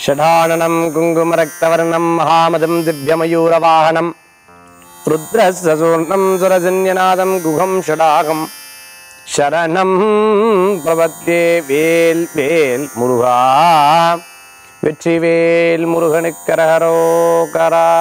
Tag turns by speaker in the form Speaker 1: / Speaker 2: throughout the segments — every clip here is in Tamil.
Speaker 1: ஷடானனம் குங்குமரக்தவர்ணம் மகாமதம் திவ்யமயூரவாகனம் ருத்ரசூர்ணம் சுரஜன்யநாதம் குகம் ஷடாகம் சரணம் பிரபத்தே வேல் வேல் முருகா வெற்றிவேல் முருகனுக்கரகரோகரா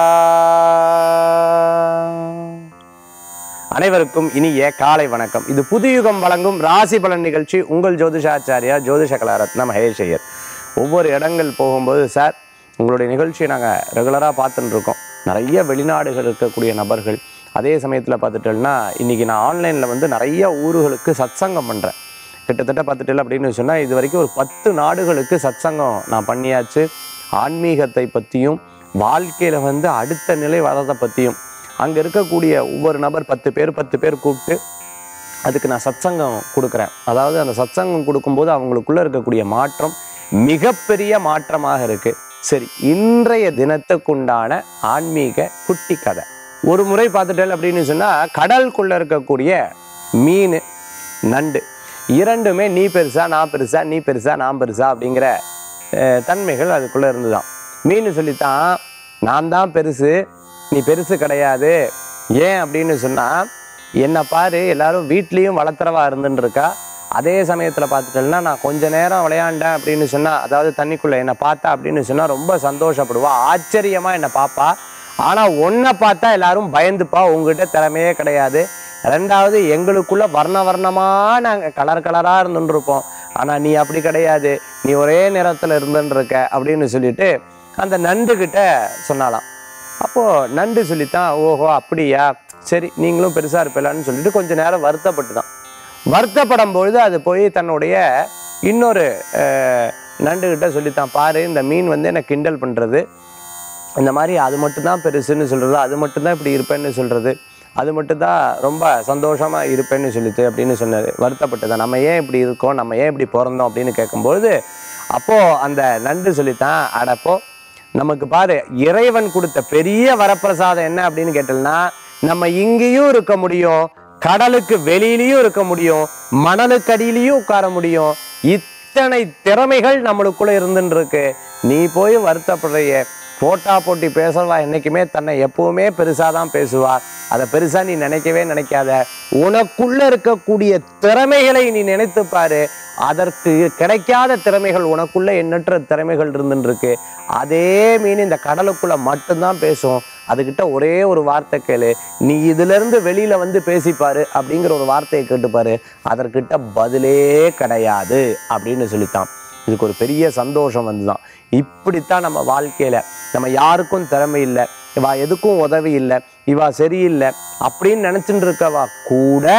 Speaker 1: அனைவருக்கும் இனிய காலை வணக்கம் இது புதுயுகம் வழங்கும் ராசி பலன் நிகழ்ச்சி உங்கள் ஜோதிஷாச்சாரியா ஜோதிஷ கலாரத்ன மகேஷ் ஐயர் ஒவ்வொரு இடங்கள் போகும்போது சார் உங்களுடைய நிகழ்ச்சியை நாங்கள் ரெகுலராக பார்த்துட்டு இருக்கோம் நிறைய வெளிநாடுகள் இருக்கக்கூடிய நபர்கள் அதே சமயத்தில் பார்த்துட்டோம்னா இன்றைக்கி நான் ஆன்லைனில் வந்து நிறைய ஊர்களுக்கு சத்சங்கம் பண்ணுறேன் கிட்டத்தட்ட பார்த்துட்டு அப்படின்னு சொன்னால் இது வரைக்கும் ஒரு பத்து நாடுகளுக்கு சத்சங்கம் நான் பண்ணியாச்சு ஆன்மீகத்தை பற்றியும் வாழ்க்கையில் வந்து அடுத்த நிலை வர்றதை பற்றியும் அங்கே இருக்கக்கூடிய ஒவ்வொரு நபர் பத்து பேர் பத்து பேர் கூப்பிட்டு அதுக்கு நான் சத்சங்கம் கொடுக்குறேன் அதாவது அந்த சத்சங்கம் கொடுக்கும்போது அவங்களுக்குள்ள இருக்கக்கூடிய மாற்றம் மிகப்பெரிய மாற்றமாக இருக்கு சரி இன்றைய தினத்துக்குண்டான ஆன்மீக குட்டி கதை ஒரு முறை பார்த்துட்டேன் அப்படின்னு சொன்னா கடலுக்குள்ள இருக்கக்கூடிய மீன் நண்டு இரண்டுமே நீ பெருசா நான் பெருசா நீ பெருசா நான் பெருசா அப்படிங்கிற அஹ், தன்மைகள் அதுக்குள்ள இருந்துதான் மீன் சொல்லித்தான் நான் தான் பெருசு நீ பெருசு கிடையாது ஏன் அப்படின்னு சொன்னா என்னை பாரு எல்லாரும் வீட்லேயும் வளர்த்துறவா இருந்துன்னு இருக்கா அதே சமயத்தில் பார்த்துட்டேன்னா நான் கொஞ்ச நேரம் விளையாண்டேன் அப்படின்னு சொன்னா அதாவது தண்ணிக்குள்ளே என்னை பார்த்தா அப்படின்னு சொன்னா ரொம்ப சந்தோஷப்படுவா ஆச்சரியமா என்னை பாப்பா ஆனால் உன்னை பார்த்தா எல்லாரும் பயந்துப்பா உங்ககிட்ட திறமையே கிடையாது ரெண்டாவது எங்களுக்குள்ள வர்ண வர்ணமாக நாங்கள் கலர் கலராக இருந்துட்டு இருப்போம் ஆனால் நீ அப்படி கிடையாது நீ ஒரே நிறத்தில் இருந்துன்னு இருக்க அப்படின்னு சொல்லிட்டு அந்த நண்டுகிட்ட சொன்னாலாம் அப்போது நண்டு சொல்லித்தான் ஓஹோ அப்படியா சரி நீங்களும் பெருசாக இருப்பீங்களான்னு சொல்லிட்டு கொஞ்ச நேரம் வருத்தப்பட்டு தான் வருத்தப்படும் பொழுது அது போய் தன்னுடைய இன்னொரு அஹ், நண்டுகிட்ட சொல்லித்தான் பாரு இந்த மீன் வந்து என்னை கிண்டல் பண்ணுறது இந்த மாதிரி அது மட்டும்தான் பெருசுன்னு சொல்கிறது அது மட்டும்தான் இப்படி இருப்பேன்னு சொல்கிறது அது மட்டும்தான் ரொம்ப சந்தோஷமாக இருப்பேன்னு சொல்லிட்டு அப்படின்னு சொன்னார் வருத்தப்பட்டதான் நம்ம ஏன் இப்படி இருக்கோம் நம்ம ஏன் இப்படி பிறந்தோம் அப்படின்னு கேட்கும்பொழுது அப்போது அந்த நண்டு சொல்லித்தான் அடப்போ நமக்கு பாரு இறைவன் கொடுத்த பெரிய வரப்பிரசாதம் என்ன அப்படின்னு கேட்டோம்னா நம்ம இங்கேயும் இருக்க முடியும் கடலுக்கு வெளியிலயும் இருக்க முடியும் மணலுக்கு அடியிலையும் உட்கார முடியும் இத்தனை திறமைகள் நம்மளுக்குள்ள இருந்துன்னு இருக்கு நீ போய் வருத்தப்படுறிய போட்டா போட்டி பேசுறவா என்னைக்குமே தன்னை எப்பவுமே பெருசா தான் பேசுவா அதை பெருசா நீ நினைக்கவே நினைக்காத உனக்குள்ள இருக்கக்கூடிய திறமைகளை நீ நினைத்து பாரு அதற்கு கிடைக்காத திறமைகள் உனக்குள்ள எண்ணற்ற திறமைகள் இருந்துன்னு இருக்கு அதே மீன் இந்த கடலுக்குள்ள மட்டும்தான் பேசும் அதுகிட்ட ஒரே ஒரு வார்த்தை கேளு நீ இதுல இருந்து வெளியில வந்து பேசிப்பாரு அப்படிங்கிற ஒரு வார்த்தையை கேட்டுப்பாரு அதற்கிட்ட பதிலே கிடையாது அப்படின்னு சொல்லித்தான் இதுக்கு ஒரு பெரிய சந்தோஷம் வந்துதான் இப்படித்தான் நம்ம வாழ்க்கையில நம்ம யாருக்கும் திறமை இல்லை இவா எதுக்கும் உதவி இல்லை இவா சரியில்லை அப்படின்னு நினைச்சுட்டு இருக்கவா கூட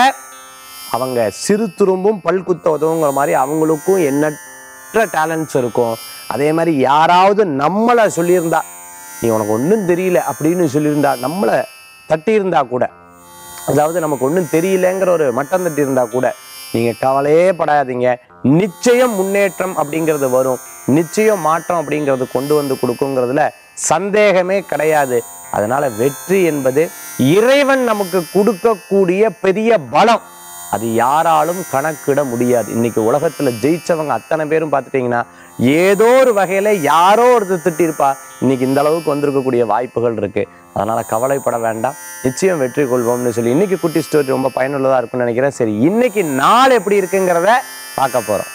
Speaker 1: அவங்க சிறு துரும்பும் பல்குத்த உதவுங்கிற மாதிரி அவங்களுக்கும் எண்ணற்ற டேலண்ட்ஸ் இருக்கும் அதே மாதிரி யாராவது நம்மளை சொல்லியிருந்தா நீ உனக்கு ஒன்றும் தெரியல அப்படின்னு சொல்லியிருந்தா நம்மளை தட்டியிருந்தா கூட அதாவது நமக்கு ஒன்றும் தெரியலங்கிற ஒரு மட்டம் தட்டி இருந்தா கூட நீங்க கவலையே படாதீங்க நிச்சயம் முன்னேற்றம் அப்படிங்கிறது வரும் நிச்சயம் மாற்றம் அப்படிங்கிறது கொண்டு வந்து கொடுக்குங்கிறதுல சந்தேகமே கிடையாது அதனால வெற்றி என்பது இறைவன் நமக்கு கொடுக்கக்கூடிய பெரிய பலம் அது யாராலும் கணக்கிட முடியாது இன்னைக்கு உலகத்துல ஜெயிச்சவங்க அத்தனை பேரும் பார்த்துட்டீங்கன்னா ஏதோ ஒரு வகையில யாரோ ஒருத்தர் திட்டிருப்பா இன்னைக்கு இந்த அளவுக்கு வந்திருக்கக்கூடிய வாய்ப்புகள் இருக்கு அதனால கவலைப்பட வேண்டாம் நிச்சயம் வெற்றி கொள்வோம்னு சொல்லி இன்னைக்கு குட்டி ஸ்டோரி ரொம்ப பயனுள்ளதா இருக்கும்னு நினைக்கிறேன் சரி இன்னைக்கு நாள் எப்படி இருக்குங்கிறத பார்க்க போறோம்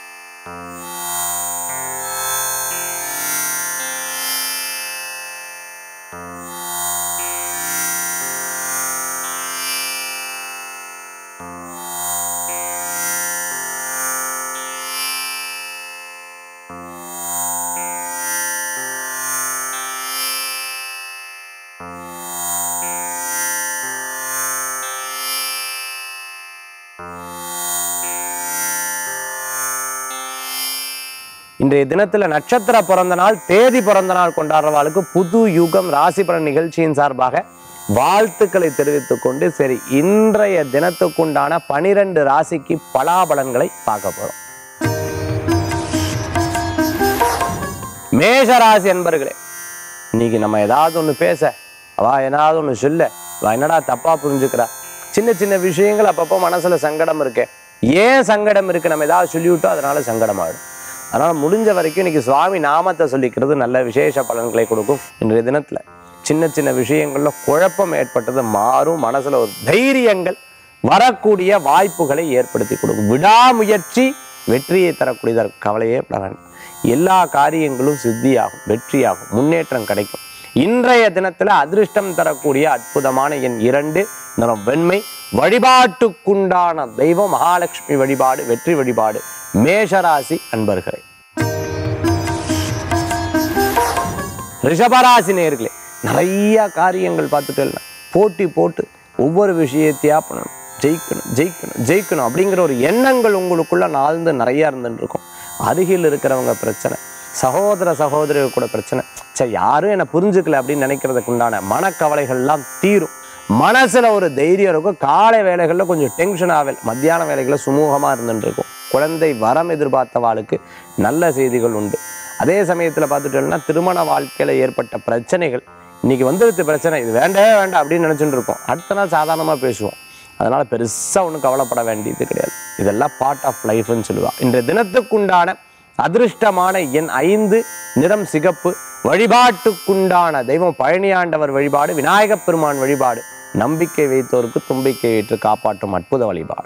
Speaker 1: இன்றைய தினத்துல நட்சத்திர பிறந்த நாள் தேதி பிறந்த நாள் கொண்டாடுறவாளுக்கு புது யுகம் ராசி பலன் நிகழ்ச்சியின் சார்பாக வாழ்த்துக்களை தெரிவித்துக் கொண்டு சரி இன்றைய தினத்துக்குண்டான பனிரெண்டு ராசிக்கு பலாபலன்களை பார்க்க போறோம் மேஷ ராசி என்பர்களே இன்னைக்கு நம்ம ஏதாவது ஒன்று பேச அவ ஏதாவது ஒன்று சொல்ல அவ என்னடா தப்பா புரிஞ்சுக்கிறா சின்ன சின்ன விஷயங்கள் அப்பப்போ மனசுல சங்கடம் இருக்கு ஏன் சங்கடம் இருக்கு நம்ம ஏதாவது சொல்லிவிட்டோம் அதனால சங்கடம் ஆயிடும் அதனால் முடிஞ்ச வரைக்கும் இன்னைக்கு சுவாமி நாமத்தை சொல்லிக்கிறது நல்ல விசேஷ பலன்களை கொடுக்கும் இன்றைய தினத்தில் சின்ன சின்ன விஷயங்கள்ல குழப்பம் ஏற்பட்டது மாறும் மனசுல ஒரு தைரியங்கள் வரக்கூடிய வாய்ப்புகளை ஏற்படுத்தி கொடுக்கும் விடாமுயற்சி வெற்றியை தரக்கூடியதாக இருக்கும். கவலையே பட வேண்டாம் எல்லா காரியங்களும் சித்தியாகும் வெற்றியாகும் முன்னேற்றம் கிடைக்கும் இன்றைய தினத்துல அதிர்ஷ்டம் தரக்கூடிய அற்புதமான எண் இரண்டு நிறம் வெண்மை வழிபாட்டுக்குண்டான தெய்வம் மகாலட்சுமி வழிபாடு வெற்றி வழிபாடு மேஷராசி அன்பர்களே ரிஷபராசி நேர்களே நிறைய காரியங்கள் பார்த்துட்டு போட்டி போட்டு ஒவ்வொரு விஷயத்தையா பண்ணணும் ஜெயிக்கணும் ஜெயிக்கணும் ஜெயிக்கணும் அப்படிங்கிற ஒரு எண்ணங்கள் உங்களுக்குள்ள நாழ்ந்து நிறைய இருந்துட்டு இருக்கும் அருகில் இருக்கிறவங்க பிரச்சனை சகோதர சகோதரிகள் கூட பிரச்சனை சரி யாரும் என்னை புரிஞ்சுக்கல அப்படின்னு நினைக்கிறதுக்கு உண்டான மனக்கவலைகள்லாம் தீரும் மனசுல ஒரு தைரியம் இருக்கும் காலை வேலைகளில் கொஞ்சம் டென்ஷன் ஆகல மத்தியான வேலைகளில் சுமூகமா இருந்துட்டு இருக்கும் குழந்தை வரம் எதிர்பார்த்தவாளுக்கு நல்ல செய்திகள் உண்டு அதே சமயத்தில் பார்த்துட்டோம்னா திருமண வாழ்க்கையில் ஏற்பட்ட பிரச்சனைகள் இன்னைக்கு வந்துருது பிரச்சனை இது வேண்டவே வேண்டாம் அப்படின்னு நினச்சிட்டு இருப்போம் அடுத்த நாள் சாதாரணமாக பேசுவோம் அதனால பெருசாக ஒன்றும் கவலைப்பட வேண்டியது கிடையாது இதெல்லாம் பார்ட் ஆஃப் லைஃப்னு சொல்லுவா இன்றைய தினத்துக்குண்டான அதிர்ஷ்டமான எண் ஐந்து நிறம் சிகப்பு வழிபாட்டுக்குண்டான தெய்வம் பழனியாண்டவர் வழிபாடு விநாயகப் பெருமான் வழிபாடு நம்பிக்கை வைத்தோருக்கு தும்பிக்கை வைத்து காப்பாற்றும் அற்புத வழிபாடு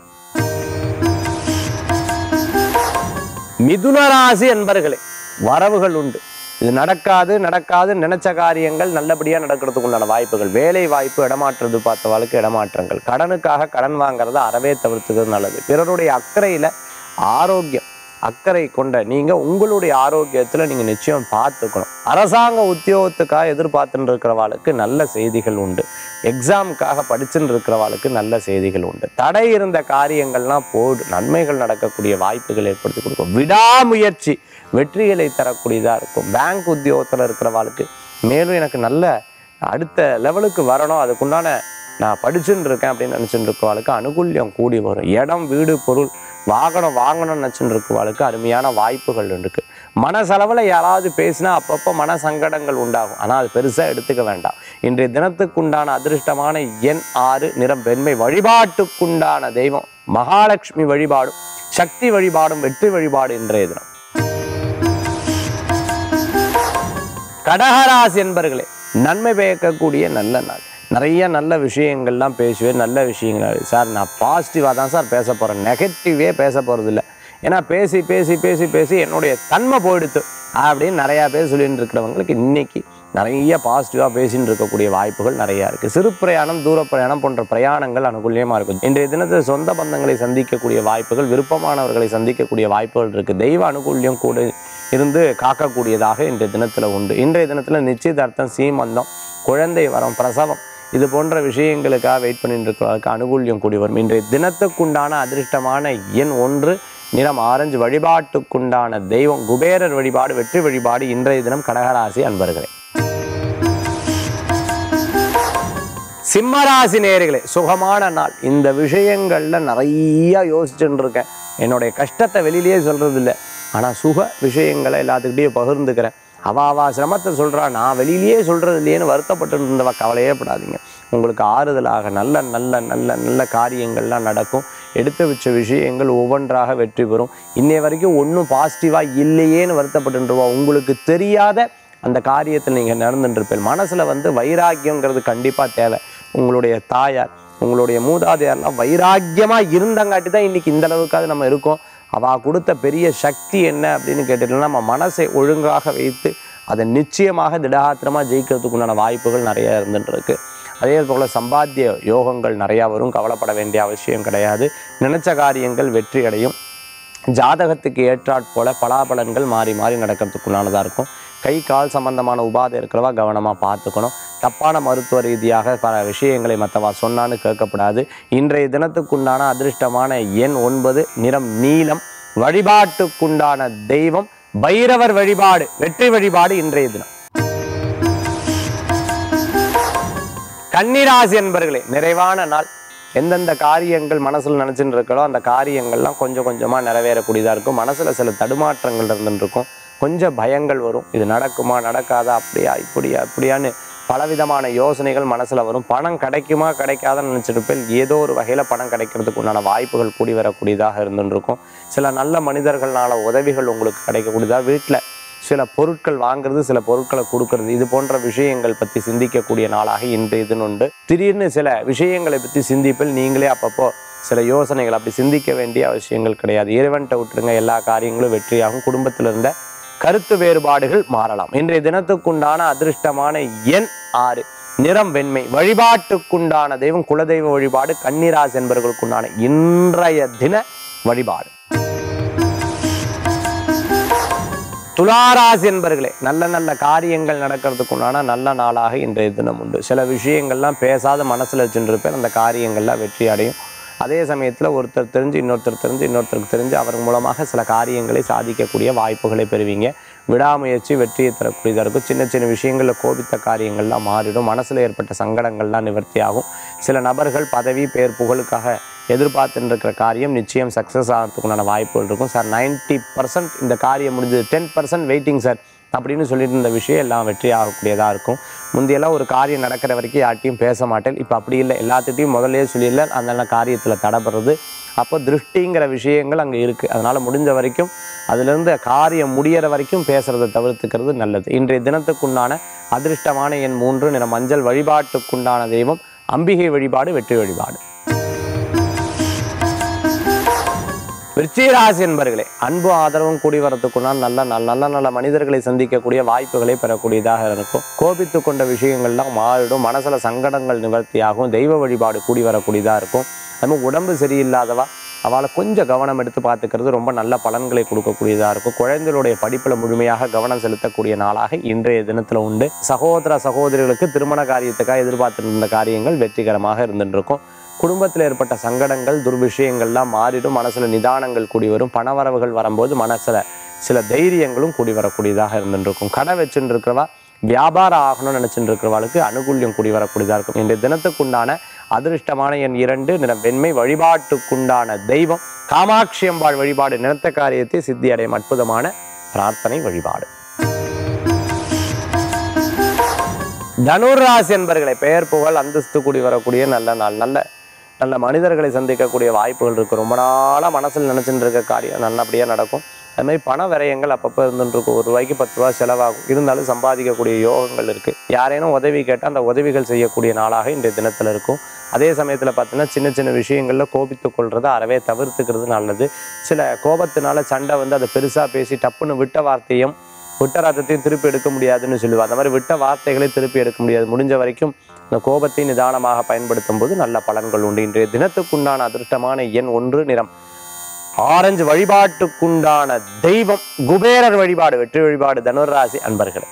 Speaker 1: மிதுன ராசி என்பர்களே வரவுகள் உண்டு இது நடக்காது நடக்காது நினைச்ச காரியங்கள் நல்லபடியாக நடக்கிறதுக்கு உண்டான வாய்ப்புகள் வேலை வாய்ப்பு இடமாற்றம் எதிர்பார்த்தவாளுக்கு இடமாற்றங்கள் கடனுக்காக கடன் வாங்குறத அறவே தவிர்த்துக்கிறது நல்லது பிறருடைய அக்கறையில் ஆரோக்கியம் அக்கறை கொண்ட நீங்க உங்களுடைய ஆரோக்கியத்துல நீங்க நிச்சயம் பார்த்துக்கணும் அரசாங்க உத்தியோகத்துக்காக எதிர்பார்த்துட்டு இருக்கிறவாளுக்கு நல்ல செய்திகள் உண்டு எக்ஸாமுக்காக படிச்சுட்டு இருக்கிறவாளுக்கு நல்ல செய்திகள் உண்டு தடை இருந்த காரியங்கள்லாம் போடு நன்மைகள் நடக்கக்கூடிய வாய்ப்புகள் ஏற்படுத்தி கொடுக்கும் விடாமுயற்சி வெற்றிகளை தரக்கூடியதா இருக்கும் பேங்க் உத்தியோகத்துல இருக்கிறவாளுக்கு மேலும் எனக்கு நல்ல அடுத்த லெவலுக்கு வரணும் அதுக்குண்டான நான் படிச்சுட்டு இருக்கேன் அப்படின்னு நினச்சிட்டு இருக்கிறவாளுக்கு அனுகூல்யம் கூடி வரும் இடம் வீடு பொருள் வாகனம் வாங்கணும்னு நினச்சிட்டு இருக்கிறவாளுக்கு அருமையான வாய்ப்புகள் இருக்கு மனசளவில் யாராவது பேசினா அப்பப்போ மன சங்கடங்கள் உண்டாகும் ஆனால் அது பெருசாக எடுத்துக்க வேண்டாம் இன்றைய தினத்துக்குண்டான அதிர்ஷ்டமான எண் ஆறு நிறம் வெண்மை வழிபாட்டுக்குண்டான தெய்வம் மகாலட்சுமி வழிபாடும் சக்தி வழிபாடும் வெற்றி வழிபாடு இன்றைய தினம் கடகராசி என்பர்களே நன்மை பயக்கக்கூடிய நல்ல நாள் நிறைய நல்ல விஷயங்கள்லாம் பேசுவேன் நல்ல விஷயங்கள் சார் நான் பாசிட்டிவாக தான் சார் பேச போகிறேன் நெகட்டிவே பேச போகிறது இல்லை ஏன்னா பேசி பேசி பேசி பேசி என்னுடைய தன்மை போயிடுத்து அப்படின்னு நிறையா பேர் சொல்லிட்டு இருக்கிறவங்களுக்கு இன்னைக்கு நிறைய பாசிட்டிவாக பேசின்னு இருக்கக்கூடிய வாய்ப்புகள் நிறையா இருக்குது சிறு பிரயாணம் தூர பிரயாணம் போன்ற பிரயாணங்கள் அனுகூலியமாக இருக்கும் இன்றைய தினத்தில் சொந்த பந்தங்களை சந்திக்கக்கூடிய வாய்ப்புகள் விருப்பமானவர்களை சந்திக்கக்கூடிய வாய்ப்புகள் இருக்குது தெய்வ அனுகூல்யம் கூட இருந்து காக்கக்கூடியதாக இன்றைய தினத்தில் உண்டு இன்றைய தினத்தில் நிச்சயதார்த்தம் சீமந்தம் குழந்தை வரம் பிரசவம் இது போன்ற விஷயங்களுக்காக வெயிட் பண்ணிட்டு இருக்கிறவர்களுக்கு அனுகூல்யம் கூடி வரும் இன்றைய தினத்துக்குண்டான அதிர்ஷ்டமான எண் ஒன்று நிறம் ஆரஞ்சு வழிபாட்டுக்குண்டான தெய்வம் குபேரர் வழிபாடு வெற்றி வழிபாடு இன்றைய தினம் கடகராசி அன்பர்களே சிம்மராசி நேயர்களே சுகமான நாள் இந்த விஷயங்கள்ல நிறைய யோசிச்சுட்டு இருக்கேன் என்னுடைய கஷ்டத்தை வெளியிலேயே சொல்றது இல்லை ஆனா சுக விஷயங்களை எல்லாத்துக்கிட்டையும் பகிர்ந்துக்கிறேன் அவ அவா சிரமத்தை சொல்றா நான் வெளியிலேயே சொல்றது இல்லையேன்னு வருத்தப்பட்டு இருந்தவ கவலையே படாதீங்க உங்களுக்கு ஆறுதலாக நல்ல நல்ல நல்ல நல்ல காரியங்கள்லாம் நடக்கும் எடுத்து வச்ச விஷயங்கள் ஒவ்வொன்றாக வெற்றி பெறும் இன்னைய வரைக்கும் ஒன்றும் பாசிட்டிவாக இல்லையேன்னு வருத்தப்பட்டுருவா உங்களுக்கு தெரியாத அந்த காரியத்தில் நீங்கள் நடந்துட்டுருப்பீங்க மனசில் வந்து வைராக்கியங்கிறது கண்டிப்பாக தேவை உங்களுடைய தாயார் உங்களுடைய மூதாதையார்லாம் வைராக்கியமாக இருந்தங்காட்டி தான் இன்றைக்கி இந்த அளவுக்காவது நம்ம இருக்கோம் அவள் கொடுத்த பெரிய சக்தி என்ன அப்படின்னு கேட்டுட்டோம்னா நம்ம மனசை ஒழுங்காக வைத்து அதை நிச்சயமாக திடகாத்திரமாக ஜெயிக்கிறதுக்குண்டான வாய்ப்புகள் நிறைய இருந்துட்டு இருக்கு அதே போல் சம்பாத்திய யோகங்கள் நிறையா வரும் கவலைப்பட வேண்டிய அவசியம் கிடையாது நினைச்ச காரியங்கள் வெற்றி அடையும் ஜாதகத்துக்கு ஏற்றாற் போல பலாபலன்கள் மாறி மாறி நடக்கிறதுக்குள்ளானதாக இருக்கும் கை கால் சம்பந்தமான உபாதை இருக்கிறவா கவனமாக பார்த்துக்கணும் தப்பான மருத்துவ ரீதியாக பல விஷயங்களை மற்றவா சொன்னான்னு கேட்கக்கூடாது இன்றைய தினத்துக்குண்டான அதிர்ஷ்டமான எண் ஒன்பது நிறம் நீலம் வழிபாட்டுக்குண்டான தெய்வம் பைரவர் வழிபாடு வெற்றி வழிபாடு இன்றைய தினம் கன்னிராசி என்பர்களே நிறைவான நாள் எந்தெந்த காரியங்கள் மனசில் நினச்சிட்டு இருக்கோ அந்த காரியங்கள்லாம் கொஞ்சம் கொஞ்சமாக நிறைவேறக்கூடியதாக இருக்கும் மனசில் சில தடுமாற்றங்கள் இருந்துட்டு இருக்கும் கொஞ்சம் பயங்கள் வரும் இது நடக்குமா நடக்காதா அப்படியா இப்படியா இப்படியான்னு பலவிதமான யோசனைகள் மனசுல வரும் பணம் கிடைக்குமா கிடைக்காதான்னு நினைச்சிருப்பேன் ஏதோ ஒரு வகையில பணம் கிடைக்கிறதுக்கு உண்டான வாய்ப்புகள் கூடி வரக்கூடியதாக இருந்துருக்கும் சில நல்ல மனிதர்களால உதவிகள் உங்களுக்கு கிடைக்கக்கூடியதா வீட்டில் சில பொருட்கள் வாங்குறது சில பொருட்களை கொடுக்கறது இது போன்ற விஷயங்கள் பற்றி சிந்திக்கக்கூடிய நாளாக இன்றைய தினம் உண்டு திடீர்னு சில விஷயங்களை பற்றி சிந்திப்பில் நீங்களே அப்பப்போ சில யோசனைகள் அப்படி சிந்திக்க வேண்டிய அவசியங்கள் கிடையாது இறைவன்கிட்ட விட்டுருங்க எல்லா காரியங்களும் வெற்றியாகும் குடும்பத்தில் இருந்த கருத்து வேறுபாடுகள் மாறலாம் இன்றைய தினத்துக்குண்டான அதிர்ஷ்டமான எண் ஆறு நிறம் வெண்மை வழிபாட்டுக்குண்டான தெய்வம் குலதெய்வ வழிபாடு கன்னிராசி என்பவர்களுக்குண்டான இன்றைய தின வழிபாடு துளாராசி என்பர்களே நல்ல நல்ல காரியங்கள் நடக்கிறதுக்குண்டான நல்ல நாளாக இன்றைய தினம் உண்டு சில விஷயங்கள்லாம் பேசாத மனசில் வச்சுருப்பேன் அந்த காரியங்கள்லாம் வெற்றி அடையும் அதே சமயத்தில் ஒருத்தர் தெரிஞ்சு இன்னொருத்தர் தெரிஞ்சு இன்னொருத்தருக்கு தெரிஞ்சு அவர் மூலமாக சில காரியங்களை சாதிக்கக்கூடிய வாய்ப்புகளை பெறுவீங்க விடாமுயற்சி வெற்றியை தரக்கூடியதாக இருக்கும் சின்ன சின்ன விஷயங்களில் கோபித்த காரியங்கள்லாம் மாறிடும் மனசில் ஏற்பட்ட சங்கடங்கள்லாம் நிவர்த்தியாகும் சில நபர்கள் பதவி பேர் புகழுக்காக எதிர்பார்த்துட்டு இருக்கிற காரியம் நிச்சயம் சக்ஸஸ் ஆகிறதுக்குண்டான வாய்ப்புகள் இருக்கும் சார் 90% இந்த காரியம் முடிஞ்சது டென் பர்சன்ட் வெயிட்டிங் சார் அப்படின்னு சொல்லிட்டு இருந்த விஷயம் எல்லாம் வெற்றி ஆகக்கூடியதாக இருக்கும் முந்தையெல்லாம் ஒரு காரியம் நடக்கிற வரைக்கும் யார்ட்டையும் பேச மாட்டேன் இப்போ அப்படி இல்லை எல்லாத்துட்டையும் முதல்லயே சொல்லிடல அந்த காரியத்தில் தடைப்படுறது அப்போ திருஷ்டிங்கிற விஷயங்கள் அங்கே இருக்குது அதனால் முடிஞ்ச வரைக்கும் அதுலேருந்து காரியம் முடியிற வரைக்கும் பேசுகிறத தவிர்த்துக்கிறது நல்லது இன்றைய தினத்துக்குண்டான அதிர்ஷ்டமான எண் மூன்று நிற மஞ்சள் வழிபாட்டுக்குண்டான தெய்வம் அம்பிகை வழிபாடு வெற்றி வழிபாடு விருச்சிகராசி என்பர்களே அன்பு ஆதரவும் கூடி வரத்துக்குனால் நல்ல நல்ல நல்ல நல்ல மனிதர்களை சந்திக்கக்கூடிய வாய்ப்புகளை பெறக்கூடியதாக இருக்கும் கோபித்து கொண்ட விஷயங்கள்லாம் மாறிடும் மனசுல சங்கடங்கள் நிவர்த்தியாகும் தெய்வ வழிபாடு கூடி வரக்கூடியதாக இருக்கும் அதுமாதிரி உடம்பு சரியில்லாதவா அவளை கொஞ்சம் கவனம் எடுத்து பார்த்துக்கிறது ரொம்ப நல்ல பலன்களை கொடுக்கக்கூடியதாக இருக்கும் குழந்தைகளுடைய படிப்பில் முழுமையாக கவனம் செலுத்தக்கூடிய நாளாக இன்றைய தினத்தில் உண்டு சகோதர சகோதரிகளுக்கு திருமண காரியத்துக்காக எதிர்பார்த்துட்டு இருந்த காரியங்கள் வெற்றிகரமாக இருந்துட்டு இருக்கும் குடும்பத்தில் ஏற்பட்ட சங்கடங்கள் துர்விஷயங்கள்லாம் மாறிடும் மனசில் நிதானங்கள் கூடி வரும் பணவரவுகள் வரும்போது மனசில் சில தைரியங்களும் கூடி வரக்கூடியதாக இருந்துட்டு இருக்கும் கடை வச்சுட்டு இருக்கிறவா வியாபாரம் ஆகணும்னு நினச்சிட்டு இருக்கிறவாளுக்கு அனுகூல்யம் கூடி வரக்கூடியதாக இருக்கும் இன்றைய தினத்துக்குண்டான அதிர்ஷ்டமான என் இரண்டு நிற வெண்மை வழிபாட்டுக்குண்டான தெய்வம் காமாட்சி அம்பாள் வழிபாடு நினைத்த காரியத்தை சித்தி அடையும் அற்புதமான பிரார்த்தனை வழிபாடு தனுராசி என்பர்களை பெயர் புகழ் அந்தஸ்து கூடி வரக்கூடிய நல்ல நாள் நல்ல நல்ல மனிதர்களை சந்திக்கக்கூடிய வாய்ப்புகள் இருக்குது ரொம்ப நாளாக மனசில் நினச்சிட்டு இருக்க காரியம் நல்லபடியாக நடக்கும் அது மாதிரி பண விரயங்கள் அப்பப்போ இருந்துட்டு இருக்கும் ஒரு ரூபாய்க்கு பத்து ரூபா செலவாகும் இருந்தாலும் சம்பாதிக்கக்கூடிய யோகங்கள் இருக்குது யாரேனும் உதவி கேட்டால் அந்த உதவிகள் செய்யக்கூடிய நாளாக இன்றைய தினத்தில் இருக்கும் அதே சமயத்தில் பார்த்தீங்கன்னா சின்ன சின்ன விஷயங்களில் கோபித்து கொள்றதை அறவே தவிர்த்துக்கிறது நல்லது சில கோபத்தினால சண்டை வந்து அதை பெருசாக பேசி டப்புன்னு விட்ட வார்த்தையும் விட்ட ரத்தத்தையும் திருப்பி எடுக்க முடியாதுன்னு சொல்லுவாங்க அந்த மாதிரி விட்ட வார்த்தைகளை திருப்பி எடுக்க முடியாது முடிஞ்ச வரைக்கும் இந்த கோபத்தை நிதானமாக பயன்படுத்தும் போது நல்ல பலன்கள் உண்டு இன்றைய தினத்துக்குண்டான அதிர்ஷ்டமான எண் ஒன்று நிறம் ஆரஞ்சு வழிபாட்டுக்குண்டான தெய்வம் குபேரர் வழிபாடு வெற்றி வழிபாடு தனுராசி அன்பர்களே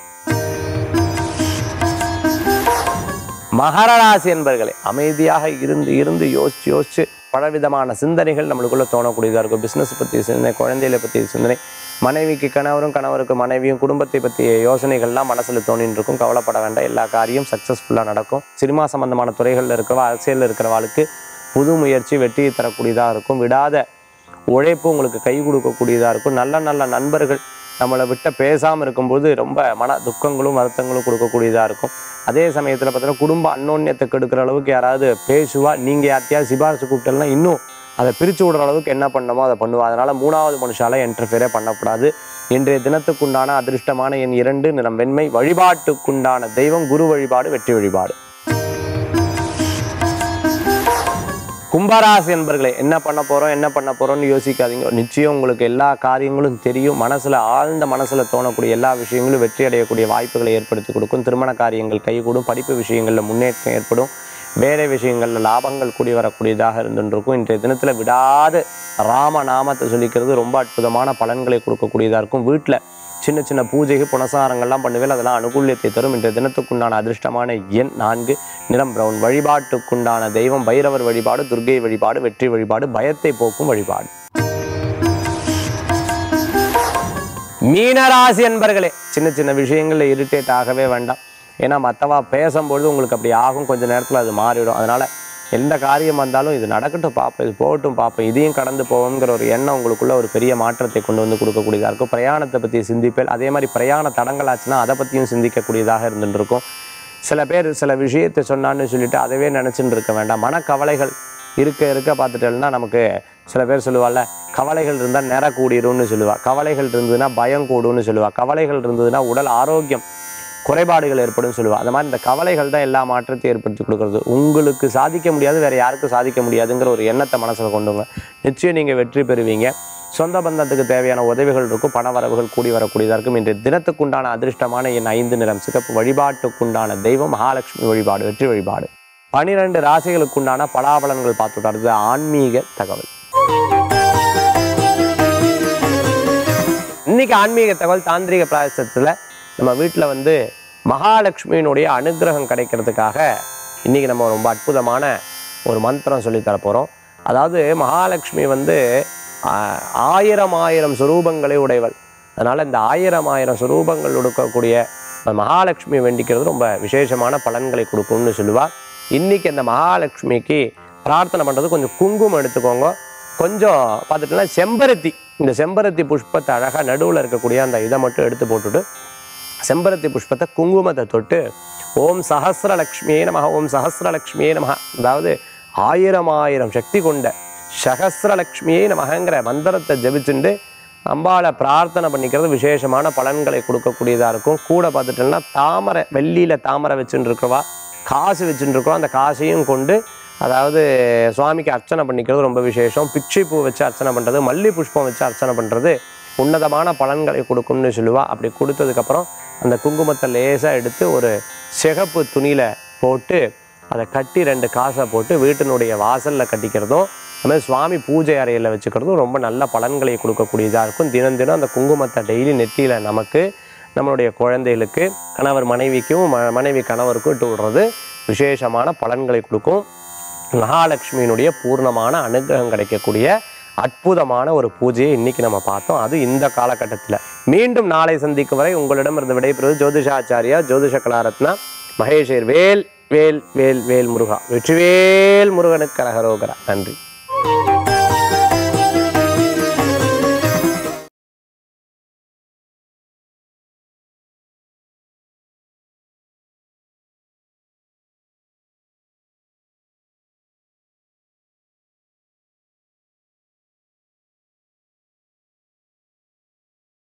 Speaker 1: மகர ராசி என்பர்களே அமைதியாக இருந்து இருந்து யோசிச்சு யோசிச்சு பலவிதமான சிந்தனைகள் நம்மளுக்குள்ள தோணக்கூடியதாக இருக்கும் பிஸ்னஸ் பற்றி சிந்தனை குழந்தைகளை பற்றி சிந்தனை மனைவிக்கு கணவரும் கணவருக்கு மனைவியும் குடும்பத்தை பற்றிய யோசனைகள்லாம் மனசில் தோணின்னு இருக்கும் கவலைப்பட வேண்டாம் எல்லா காரியம் சக்ஸஸ்ஃபுல்லாக நடக்கும் சினிமா சம்பந்தமான துறைகளில் இருக்கிறவா அரசியலில் இருக்கிறவாளுக்கு புது முயற்சி வெற்றியை தரக்கூடியதாக இருக்கும் விடாத உழைப்பு உங்களுக்கு கை கொடுக்கக்கூடியதாக இருக்கும் நல்ல நல்ல நண்பர்கள் நம்மளை விட்ட பேசாமல் இருக்கும்போது ரொம்ப மன துக்கங்களும் வருத்தங்களும் கொடுக்கக்கூடியதாக இருக்கும் அதே சமயத்தில் பார்த்தீங்கன்னா குடும்ப அன்னோன்யத்தை கெடுக்கிற அளவுக்கு யாராவது பேசுவா நீங்கள் யார்ட்டையாவது சிபாரிசு கூப்பிட்டலாம் இன்னும் அதை பிரித்து விடுற அளவுக்கு என்ன பண்ணணுமோ அதை பண்ணுவா அதனால் மூணாவது மனுஷால என்டர்ஃபியரே பண்ணக்கூடாது இன்றைய தினத்துக்குண்டான அதிர்ஷ்டமான என் இரண்டு நிறம் வெண்மை வழிபாட்டுக்குண்டான தெய்வம் குரு வழிபாடு வெற்றி வழிபாடு கும்பராசி என்பர்களே என்ன பண்ண போகிறோம் என்ன பண்ண போகிறோம்னு யோசிக்காதீங்க நிச்சயம் உங்களுக்கு எல்லா காரியங்களும் தெரியும் மனசில் ஆழ்ந்த மனசில் தோணக்கூடிய எல்லா விஷயங்களும் வெற்றி அடையக்கூடிய வாய்ப்புகளை ஏற்படுத்தி கொடுக்கும் திருமண காரியங்கள் கைகூடும் படிப்பு விஷயங்களில் முன்னேற்றம் ஏற்படும் வேலை விஷயங்களில் லாபங்கள் கூடி வரக்கூடியதாக இருந்துருக்கும் இன்றைய தினத்தில் விடாது ராம நாமத்தை சொல்லிக்கிறது ரொம்ப அற்புதமான பலன்களை கொடுக்கக்கூடியதாக இருக்கும் வீட்டில் சின்ன சின்ன பூஜைகள் புனசாரங்கள்லாம் பண்ணுவேன் அதெல்லாம் அனுகூல்யத்தை தரும் இன்றைய தினத்துக்குண்டான அதிர்ஷ்டமான எண் நான்கு நிறம் பிரவுன் வழிபாட்டுக்குண்டான தெய்வம் பைரவர் வழிபாடு துர்க்கை வழிபாடு வெற்றி வழிபாடு பயத்தை போக்கும் வழிபாடு மீனராசி என்பர்களே சின்ன சின்ன விஷயங்களில் இரிட்டேட் ஆகவே வேண்டாம் ஏன்னா மற்றவா பேசும்பொழுது உங்களுக்கு அப்படி ஆகும் கொஞ்ச நேரத்தில் அது மாறிடும் அதனால் எந்த காரியம் வந்தாலும் இது நடக்கட்டும் பார்ப்போம் இது போகட்டும் பார்ப்போம் இதையும் கடந்து போவோங்கிற ஒரு எண்ணம் உங்களுக்குள்ள ஒரு பெரிய மாற்றத்தை கொண்டு வந்து கொடுக்கக்கூடியதாக இருக்கும் பிரயாணத்தை பற்றி சிந்திப்பேன் அதே மாதிரி பிரயாண தடங்களாச்சுன்னா அதை பற்றியும் சிந்திக்கக்கூடியதாக இருந்துட்டு இருக்கும் சில பேர் சில விஷயத்தை சொன்னான்னு சொல்லிட்டு அதவே நினச்சிட்டு இருக்க வேண்டாம் மனக்கவலைகள் இருக்க இருக்க பார்த்துட்டோம்னா நமக்கு சில பேர் சொல்லுவாள்ல கவலைகள் இருந்தால் நிற கூடிரும்னு சொல்லுவா கவலைகள் இருந்ததுன்னா பயம் கூடும்னு சொல்லுவா கவலைகள் இருந்ததுன்னா உடல் ஆரோக்கியம் குறைபாடுகள் ஏற்படும் சொல்லுவா அந்த மாதிரி இந்த கவலைகள் தான் எல்லா மாற்றத்தையும் ஏற்படுத்தி கொடுக்குறது உங்களுக்கு சாதிக்க முடியாது வேற யாருக்கும் சாதிக்க முடியாதுங்கிற ஒரு எண்ணத்தை மனசில் கொண்டுங்க நிச்சயம் நீங்கள் வெற்றி பெறுவீங்க சொந்த பந்தத்துக்கு தேவையான உதவிகள் இருக்கும் பண வரவுகள் கூடி வரக்கூடியதாக இருக்கும் இன்று தினத்துக்குண்டான அதிர்ஷ்டமான என் ஐந்து நிறம் சிகப்பு வழிபாட்டுக்குண்டான தெய்வம் மகாலட்சுமி வழிபாடு வெற்றி வழிபாடு பனிரெண்டு ராசிகளுக்குண்டான பலாபலன்கள் பார்த்துட்டு அடுத்தது ஆன்மீக தகவல் இன்னைக்கு ஆன்மீக தகவல் தாந்திரிக பிராயசத்தில் நம்ம வீட்டில் வந்து மகாலட்சுமியினுடைய அனுகிரகம் கிடைக்கிறதுக்காக இன்னைக்கு நம்ம ரொம்ப அற்புதமான ஒரு மந்திரம் சொல்லித் தர போகிறோம் அதாவது மகாலட்சுமி வந்து ஆ- ஆயிரம் ஆயிரம் சுரூபங்களை உடையவள் அதனால் இந்த ஆயிரம் ஆயிரம் சுரூபங்கள் கொடுக்கக்கூடிய அந்த மகாலட்சுமி வேண்டிக்கிறது ரொம்ப விசேஷமான பலன்களை கொடுக்கும்னு சொல்லுவாள் இன்னைக்கு அந்த மகாலட்சுமிக்கு பிரார்த்தனை பண்ணுறது கொஞ்சம் குங்குமம் எடுத்துக்கோங்க கொஞ்சம் பார்த்துட்டோம்னா செம்பருத்தி இந்த செம்பருத்தி புஷ்பத்தை அழகாக நடுவில் இருக்கக்கூடிய அந்த இதை மட்டும் எடுத்து போட்டுட்டு செம்பருத்தி புஷ்பத்தை குங்குமத்தை தொட்டு ஓம் சஹஸ்ரலக்ஷ்மியே நமக ஓம் சஹஸ்ரலக்ஷ்மியே நமக அதாவது ஆயிரம் ஆயிரம் சக்தி கொண்ட சஹஸ்ரலக்ஷ்மியே நமகங்கிற மந்திரத்தை ஜெபிச்சுண்டு அம்பாளை பிரார்த்தனை பண்ணிக்கிறது விசேஷமான பலன்களை கொடுக்கக்கூடியதாக இருக்கும் கூட பார்த்துட்டோம்னா தாமரை வெள்ளியில் தாமரை வச்சுட்டு இருக்கிறவா காசு வச்சுட்டு இருக்கிறோம் அந்த காசையும் கொண்டு அதாவது சுவாமிக்கு அர்ச்சனை பண்ணிக்கிறது ரொம்ப விசேஷம் பிச்சை பூ வச்சு அர்ச்சனை பண்ணுறது மல்லி புஷ்பம் வச்சு அர்ச்சனை பண்ணுறது உன்னதமான பலன்களை கொடுக்கும்னு சொல்லுவா அப்படி கொடுத்ததுக்கப்புறம் அந்த குங்குமத்தை லேசாக எடுத்து ஒரு சிகப்பு துணியில் போட்டு அதை கட்டி ரெண்டு காசை போட்டு வீட்டினுடைய வாசலில் கட்டிக்கிறதும் அது மாதிரி சுவாமி பூஜை அறையில் வச்சுக்கிறதும் ரொம்ப நல்ல பலன்களை கொடுக்கக்கூடியதாக இருக்கும் தினம் தினம் அந்த குங்குமத்தை டெய்லி நெத்தியில் நமக்கு நம்மளுடைய குழந்தைகளுக்கு கணவர் மனைவிக்கும் ம- மனைவி கணவருக்கும் இட்டு விடுறது விசேஷமான பலன்களை கொடுக்கும் மகாலட்சுமியினுடைய பூர்ணமான அனுகிரகம் கிடைக்கக்கூடிய அற்புதமான ஒரு பூஜையை இன்னைக்கு நம்ம பார்த்தோம் அது இந்த காலகட்டத்தில் மீண்டும் நாளை சந்திக்கும் வரை உங்களிடமிருந்து விடைபெறுவது ஜோதிஷாச்சாரியா ஜோதிஷ கலாரத்னா மகேஷர் வேல் வேல் வேல் வேல் முருகா வெற்றிவேல் முருகனுக்கு கரகரோகரா நன்றி